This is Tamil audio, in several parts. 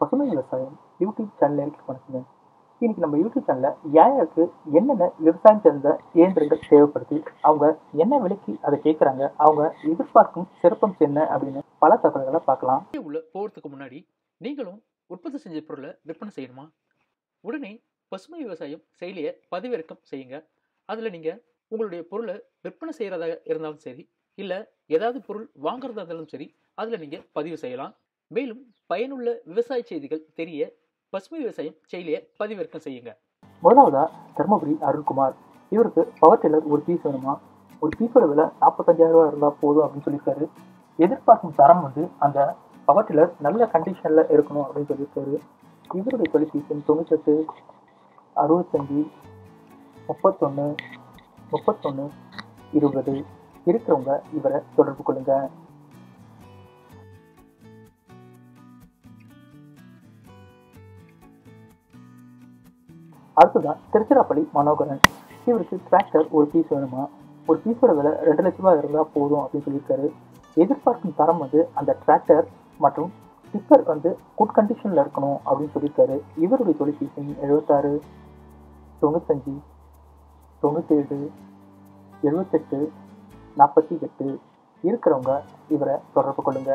பசுமை விவசாயம் யூடியூப் சேனல் இருக்கு வணக்கங்க இன்னைக்கு நம்ம யூடியூப் சேனலில் யாருக்கு என்னென்ன விவசாயம் சேர்ந்த இயந்திரங்கள் தேவைப்படுது அவங்க என்ன விலைக்கு அதை கேட்குறாங்க அவங்க எதிர்பார்க்கும் சிறப்பம்சம் என்ன அப்படின்னு பல தகவல்களை பார்க்கலாம் உள்ள போகிறதுக்கு முன்னாடி நீங்களும் உற்பத்தி செஞ்ச பொருளை விற்பனை செய்யணுமா உடனே பசுமை விவசாயம் செயலியை பதிவிறக்கம் செய்யுங்க அதில் நீங்கள் உங்களுடைய பொருளை விற்பனை செய்கிறதா இருந்தாலும் சரி இல்லை ஏதாவது பொருள் வாங்குறதா இருந்தாலும் சரி அதில் நீங்கள் பதிவு செய்யலாம் மேலும் பயனுள்ள விவசாய செய்திகள் தெரிய பசுமை விவசாயம் செயலியை பதிவிறக்கம் செய்யுங்க முதலாவதா தர்மபுரி அருண்குமார் இவருக்கு பவர் டில்லர் ஒரு பீஸ் வேணுமா ஒரு பீஸோட விலை நாற்பத்தஞ்சாயிரம் ரூபா இருந்தால் போதும் அப்படின்னு சொல்லியிருக்காரு எதிர்பார்க்கும் தரம் வந்து அந்த பவர் டில்லர் நல்ல கண்டிஷனில் இருக்கணும் அப்படின்னு சொல்லியிருக்காரு இவருடைய தொலைபேசி எண் தொண்ணூத்தெட்டு அறுபத்தஞ்சு முப்பத்தொன்று முப்பத்தொன்று இருபது இருக்கிறவங்க இவரை தொடர்பு கொள்ளுங்க அடுத்ததான் திருச்சிராப்பள்ளி மனோகரன் இவருக்கு டிராக்டர் ஒரு பீஸ் வேணுமா ஒரு பீஸோட விலை ரெண்டு லட்ச ரூபாய் இருந்தால் போதும் அப்படின்னு சொல்லியிருக்காரு எதிர்பார்க்கும் தரம் வந்து அந்த டிராக்டர் மற்றும் டிப்பர் வந்து குட் கண்டிஷனில் இருக்கணும் அப்படின்னு சொல்லியிருக்காரு இவருடைய தொலைபேசி எண் எழுபத்தாறு தொண்ணூத்தஞ்சு தொண்ணூத்தேழு எழுபத்தெட்டு நாற்பத்தி எட்டு இருக்கிறவங்க இவரை தொடர்பு கொள்ளுங்க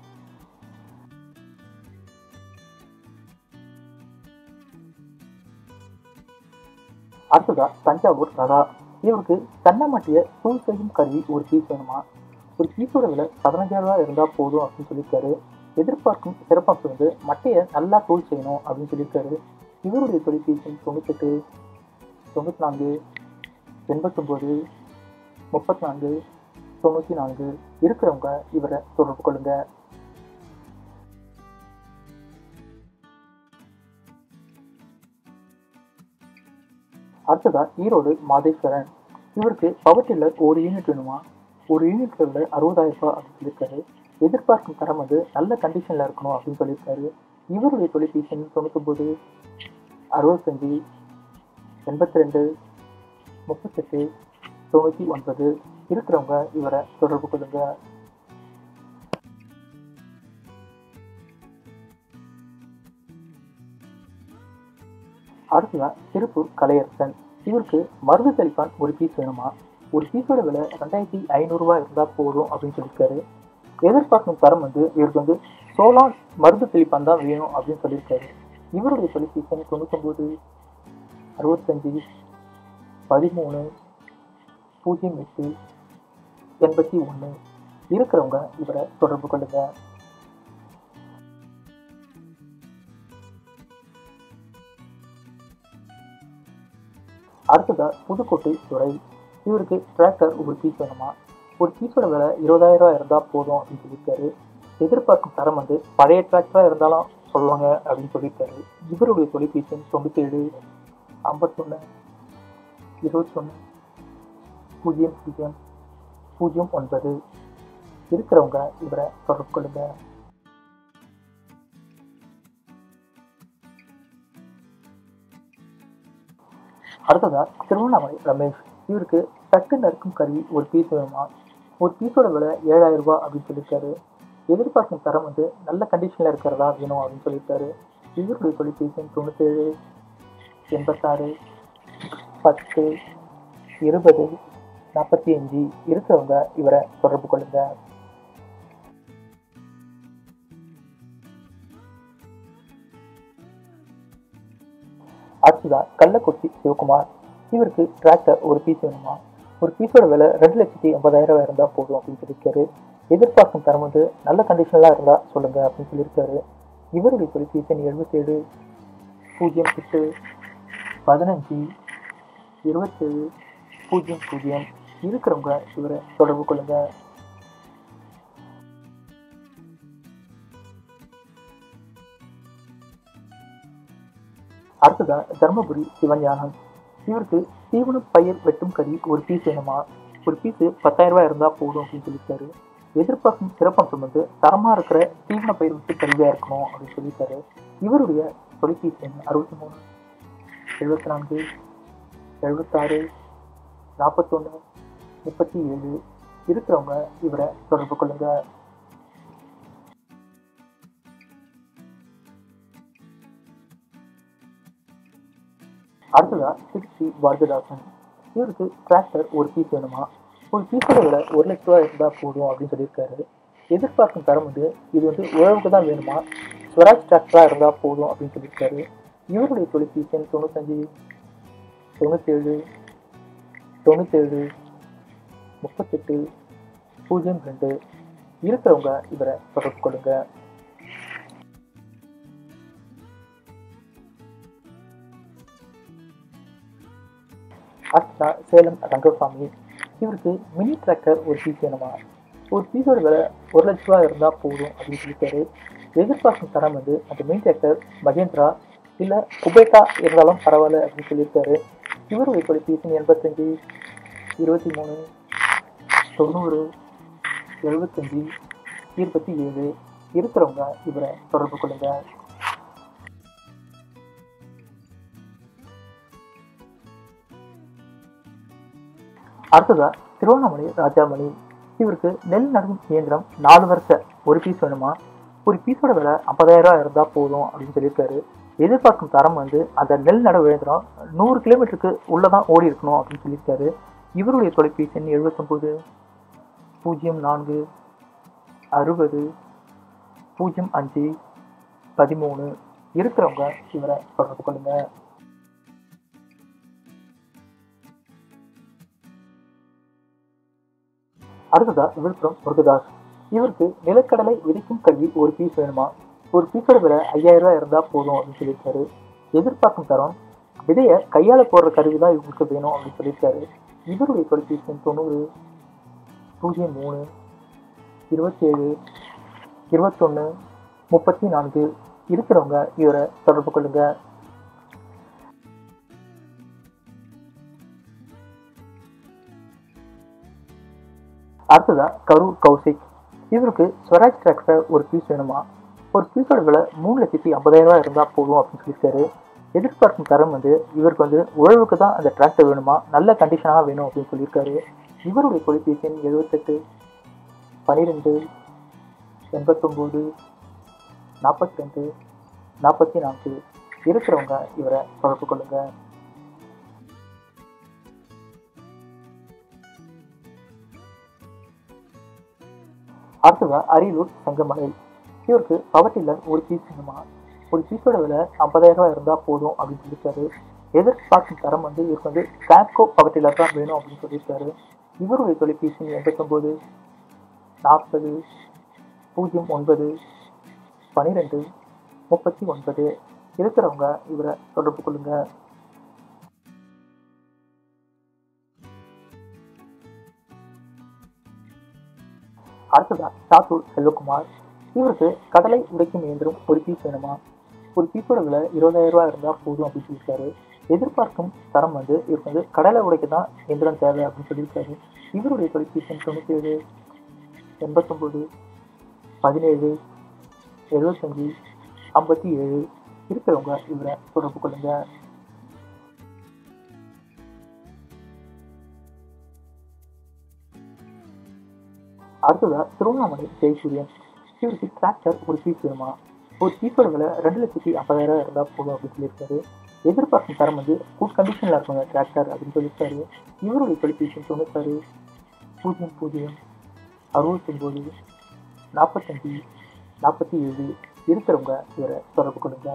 அடுத்ததா தஞ்சாவூர் ரதா இவருக்கு தென்னமட்டிய தூள் செய்யும் கருவி ஒரு பீஸ் வேணுமா ஒரு பீஸோட விலை பதினஞ்சாயிரம் ரூபாய் இருந்தால் போதும் அப்படின்னு சொல்லியிருக்காரு எதிர்பார்க்கும் சிறப்பம்சம் வந்து மட்டையை நல்லா தூள் செய்யணும் அப்படின்னு சொல்லியிருக்காரு இவருடைய தொலைபேசி தொண்ணூத்தெட்டு தொண்ணூற்றி நான்கு எண்பத்தொம்போது முப்பத்தி நான்கு தொண்ணூற்றி நான்கு இருக்கிறவங்க இவரை தொடர்பு கொள்ளுங்க அடுத்ததா ஈரோடு மாதேஸ்வரன் இவருக்கு பவர் டில்லர் ஒரு யூனிட் வேணுமா ஒரு யூனிட்ல உள்ள அறுபதாயிரம் ரூபாய் அப்படின்னு சொல்லியிருக்காரு எதிர்பார்க்கும் தரம் வந்து நல்ல கண்டிஷன்ல இருக்கணும் அப்படின்னு சொல்லியிருக்காரு இவருடைய தொலைபேசி எண் தொண்ணூத்தொம்பது அறுபத்தஞ்சு எண்பத்தி ரெண்டு முப்பத்தெட்டு தொண்ணூற்றி ஒன்பது இருக்கிறவங்க இவரை தொடர்பு கொள்ளுங்க அடுத்ததான் திருப்பூர் கலையரசன் இவருக்கு மருந்து தெளிப்பான் ஒரு பீஸ் வேணுமா ஒரு பீஸோட விலை ரெண்டாயிரத்தி ஐநூறுரூவா இருந்தால் போதும் அப்படின்னு சொல்லியிருக்காரு எதிர்பார்க்கும் தரம் வந்து இவருக்கு வந்து சோலான் மருந்து தெளிப்பான் தான் வேணும் அப்படின்னு சொல்லியிருக்காரு இவருடைய தொலைபேசி எண் தொண்ணூத்தொம்பது அறுபத்தஞ்சு பதிமூணு பூஜ்ஜியம் எட்டு எண்பத்தி ஒன்று இருக்கிறவங்க இவரை தொடர்பு கொள்ளுங்க அடுத்ததா புதுக்கோட்டை துறை இவருக்கு டிராக்டர் ஒரு பீஸ் வேணுமா ஒரு பீஸோட விலை இருபதாயிரம் ரூபாய் இருந்தால் போதும் அப்படின்னு சொல்லியிருக்காரு எதிர்பார்க்கும் தரம் வந்து பழைய டிராக்டராக இருந்தாலும் சொல்லுவாங்க அப்படின்னு சொல்லியிருக்காரு இவருடைய தொலைபேசி எண் தொண்ணூத்தேழு ஐம்பத்தொன்று இருபத்தொன்று பூஜ்ஜியம் பூஜ்ஜியம் பூஜ்ஜியம் ஒன்பது இருக்கிறவங்க இவரை தொடர்பு கொள்ளுங்க அடுத்ததா திருவண்ணாமலை ரமேஷ் இவருக்கு தட்டு நறுக்கும் கருவி ஒரு பீஸ் வேணுமா ஒரு பீஸோட விலை ஏழாயிரம் ரூபாய் அப்படின்னு சொல்லியிருக்காரு எதிர்பார்க்கும் தரம் வந்து நல்ல கண்டிஷனில் இருக்கிறதா வேணும் அப்படின்னு சொல்லியிருக்காரு இவருடைய தொலைபேசி எண் தொண்ணூத்தேழு எண்பத்தாறு பத்து இருபது நாற்பத்தி அஞ்சு இருக்கிறவங்க இவரை தொடர்பு கொள்ளுங்க அடுத்ததா கள்ளக்குறிச்சி சிவகுமார் இவருக்கு டிராக்டர் ஒரு பீஸ் வேணுமா ஒரு பீஸோட விலை ரெண்டு லட்சத்தி எண்பதாயிரம் ரூபாய் இருந்தால் போதும் அப்படின்னு சொல்லியிருக்காரு எதிர்பார்க்கும் தரம் வந்து நல்ல கண்டிஷனலாக இருந்தால் சொல்லுங்க அப்படின்னு சொல்லியிருக்காரு இவருடைய தொலைபேசி எண் எழுபத்தேழு பூஜ்ஜியம் எட்டு பதினஞ்சு இருபத்தேழு பூஜ்ஜியம் பூஜ்ஜியம் இருக்கிறவங்க இவரை தொடர்பு கொள்ளுங்க அடுத்ததா தர்மபுரி சிவஞானம் இவருக்கு தீவன பயிர் வெட்டும் கறி ஒரு பீஸ் வேணுமா ஒரு பீஸு பத்தாயிரம் ரூபாய் இருந்தால் போதும் அப்படின்னு சொல்லியிருக்காரு எதிர்பார்க்கும் சிறப்பம்சம் வந்து தரமாக இருக்கிற தீவன பயிர் வெட்டு கருவியாக இருக்கணும் அப்படின்னு சொல்லியிருக்காரு இவருடைய தொலைபேசி எண் அறுபத்தி மூணு எழுபத்தி நான்கு எழுபத்தாறு நாற்பத்தொன்று முப்பத்தி ஏழு இருக்கிறவங்க இவரை தொடர்பு கொள்ளுங்க அடுத்ததா திருச்சி பாரதிதாசன் இவருக்கு டிராக்டர் ஒரு பீஸ் வேணுமா ஒரு பீஸோட விலை ஒரு லட்ச ரூபா இருந்தால் போதும் அப்படின்னு சொல்லியிருக்காரு எதிர்பார்க்கும் தரம் வந்து இது வந்து உழவுக்கு தான் வேணுமா ஸ்வராஜ் டிராக்டராக இருந்தால் போதும் அப்படின்னு சொல்லியிருக்காரு இவருடைய தொலைபேசி எண் தொண்ணூத்தஞ்சு தொண்ணூத்தேழு தொண்ணூத்தேழு முப்பத்தெட்டு பூஜ்ஜியம் ரெண்டு இருக்கிறவங்க இவரை தொடர்பு கொள்ளுங்க அடுத்ததா சேலம் ரங்கசாமி இவருக்கு மினி டிராக்டர் ஒரு பீஸ் வேணுமா ஒரு பீஸோட விலை ஒரு லட்ச ரூபா இருந்தால் போதும் அப்படின்னு சொல்லியிருக்காரு எதிர்பார்க்கும் தரம் வந்து அந்த மினி டிராக்டர் மகேந்திரா இல்லை குபேட்டா இருந்தாலும் பரவாயில்ல அப்படின்னு சொல்லியிருக்காரு இவருடைய தொலைபேசி எண்பத்தஞ்சு இருபத்தி மூணு தொண்ணூறு எழுபத்தஞ்சி இருபத்தி ஏழு இருக்கிறவங்க இவரை தொடர்பு கொள்ளுங்க அடுத்ததா திருவண்ணாமலை ராஜாமணி இவருக்கு நெல் நடும் இயந்திரம் நாலு வருஷ ஒரு பீஸ் வேணுமா ஒரு பீஸோட விலை ஐம்பதாயிரம் ரூபாய் இருந்தால் போதும் அப்படின்னு சொல்லியிருக்காரு எதிர்பார்க்கும் தரம் வந்து அந்த நெல் நட இயந்திரம் நூறு கிலோமீட்டருக்கு உள்ளதான் ஓடி இருக்கணும் அப்படின்னு சொல்லியிருக்காரு இவருடைய தொலைபேசி எண் எழுபத்தொம்போது பூஜ்ஜியம் நான்கு அறுபது பூஜ்ஜியம் அஞ்சு பதிமூணு இருக்கிறவங்க இவரை தொடர்பு கொள்ளுங்க அடுத்ததா விழுப்புரம் முருகதாஸ் இவருக்கு நிலக்கடலை விதைக்கும் கல்வி ஒரு பீஸ் வேணுமா ஒரு பீஸோட விலை ஐயாயிரம் ரூபாய் இருந்தா போதும் அப்படின்னு சொல்லியிருக்காரு எதிர்பார்க்கும் தரம் விதையை கையால போடுற கருவி தான் இவங்களுக்கு வேணும் அப்படின்னு சொல்லியிருக்காரு இவருடைய தொலைபேசி எண் தொண்ணூறு பூஜ்ஜியம் மூணு இருபத்தேழு இருபத்தொன்று முப்பத்தி நான்கு இருக்கிறவங்க இவரை தொடர்பு கொள்ளுங்க அடுத்ததா கரூர் கௌசிக் இவருக்கு ஸ்வராஜ் டிராக்டர் ஒரு பீஸ் வேணுமா ஒரு பீஸோட விலை மூணு லட்சத்தி ஐம்பதாயிரம் ரூபாய் இருந்தால் போதும் அப்படின்னு சொல்லியிருக்காரு எதிர்பார்க்கும் தரம் வந்து இவருக்கு வந்து உழவுக்கு தான் அந்த டிராக்டர் வேணுமா நல்ல கண்டிஷனாக வேணும் அப்படின்னு சொல்லியிருக்காரு இவருடைய தொலைபேசி எண் எழுபத்தெட்டு பன்னிரெண்டு எண்பத்தொம்போது நாற்பத்தி ரெண்டு நாற்பத்தி நான்கு இருக்கிறவங்க இவரை தொடர்பு கொள்ளுங்க அடுத்ததா அரியலூர் சங்கமலை இவருக்கு பவர் டில்லர் ஒரு பீஸ் வேணுமா ஒரு பீஸோட விலை ஐம்பதாயிரம் ரூபாய் இருந்தால் போதும் அப்படின்னு சொல்லியிருக்காரு எதிர்பார்க்கும் தரம் வந்து இவருக்கு வந்து கேப்கோ பவர் டில்லர் தான் வேணும் அப்படின்னு சொல்லியிருக்காரு இவருடைய தொலைபேசி எண்பத்தொம்போது நாற்பது பூஜ்ஜியம் ஒன்பது பன்னிரெண்டு முப்பத்தி ஒன்பது இருக்கிறவங்க இவரை தொடர்பு கொள்ளுங்க அடுத்ததா சாத்தூர் செல்வகுமார் இவருக்கு கடலை உடைக்கும் இயந்திரம் ஒரு பீஸ் வேணுமா ஒரு பீஸோட விலை இருபதாயிரம் ரூபாய் இருந்தால் போதும் அப்படின்னு சொல்லியிருக்காரு எதிர்பார்க்கும் தரம் வந்து இவருக்கு வந்து கடலை உடைக்க தான் எந்திரம் தேவை அப்படின்னு சொல்லியிருக்காரு இவருடைய தொலைபேசி எண் தொண்ணூற்றி ஏழு எண்பத்தொம்போது பதினேழு எழுபத்தஞ்சி ஐம்பத்தி ஏழு இருக்கிறவங்க இவரை தொடர்பு கொள்ளுங்க அடுத்ததா திருவண்ணாமலை ஜெயசூரியன் இவருக்கு டிராக்டர் ஒரு பீஸ் வேணுமா ஒரு பீஸோட விலை ரெண்டு லட்சத்தி ஐம்பதாயிரம் இருந்தால் போதும் அப்படின்னு சொல்லியிருக்காரு எதிர்பார்க்கும் தரம் வந்து குட் கண்டிஷனில் இருக்குங்க டிராக்டர் அப்படின்னு சொல்லியிருக்காரு இவருடைய தொலைபேசி தொண்ணூத்தாறு பூஜ்ஜியம் பூஜ்ஜியம் அறுபத்தொம்போது நாற்பத்தஞ்சு நாற்பத்தி ஏழு இருக்கிறவங்க இவரை தொடர்பு கொள்ளுங்க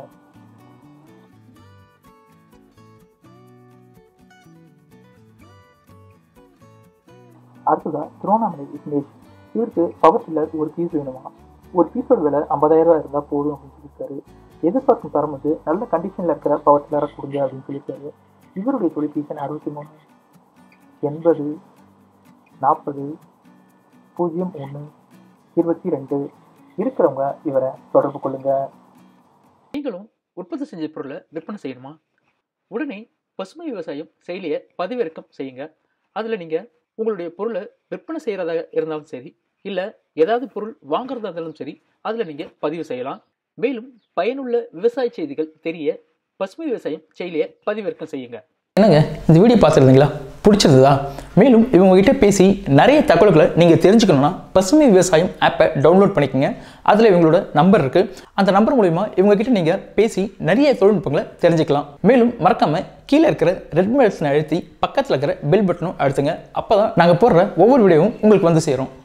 அடுத்ததா திருவண்ணாமலை விக்னேஷ் இவருக்கு பவர் டில்லர் ஒரு பீஸ் வேணுமா ஒரு பீஸோட விலை ஐம்பதாயிரம் ரூபாய் இருந்தால் போதும் அப்படின்னு சொல்லியிருக்காரு எதிர்பார்க்கும் தரம் வந்து நல்ல கண்டிஷனில் இருக்கிற பவர் டில்லரை கொடுங்க அப்படின்னு சொல்லியிருக்காரு இவருடைய தொலைபேசி அறுபத்தி மூணு எண்பது நாற்பது பூஜ்ஜியம் ஒன்று இருபத்தி ரெண்டு இருக்கிறவங்க இவரை தொடர்பு கொள்ளுங்க நீங்களும் உற்பத்தி செஞ்ச பொருளை விற்பனை செய்யணுமா உடனே பசுமை விவசாயம் செயலியை பதிவிறக்கம் செய்யுங்க அதில் நீங்கள் உங்களுடைய பொருளை விற்பனை செய்கிறதாக இருந்தாலும் சரி இல்லை ஏதாவது பொருள் வாங்குறதா இருந்தாலும் சரி அதில் நீங்கள் பதிவு செய்யலாம் மேலும் பயனுள்ள விவசாய செய்திகள் தெரிய பசுமை விவசாயம் செயலியை பதிவிறக்கம் செய்யுங்க என்னங்க இந்த வீடியோ பார்த்துருந்தீங்களா பிடிச்சிருந்ததா மேலும் இவங்ககிட்ட பேசி நிறைய தகவல்களை நீங்கள் தெரிஞ்சுக்கணுன்னா பசுமை விவசாயம் ஆப்பை டவுன்லோட் பண்ணிக்கோங்க அதில் இவங்களோட நம்பர் இருக்குது அந்த நம்பர் மூலிமா இவங்ககிட்ட நீங்கள் பேசி நிறைய தொழில்நுட்பங்களை தெரிஞ்சுக்கலாம் மேலும் மறக்காமல் கீழே இருக்கிற ரெட் பட்டனை அழுத்தி பக்கத்தில் இருக்கிற பெல் பட்டனும் அழுத்துங்க அப்போ தான் நாங்கள் போடுற ஒவ்வொரு வீடியோவும் உங்களுக்கு வந்து சேரும்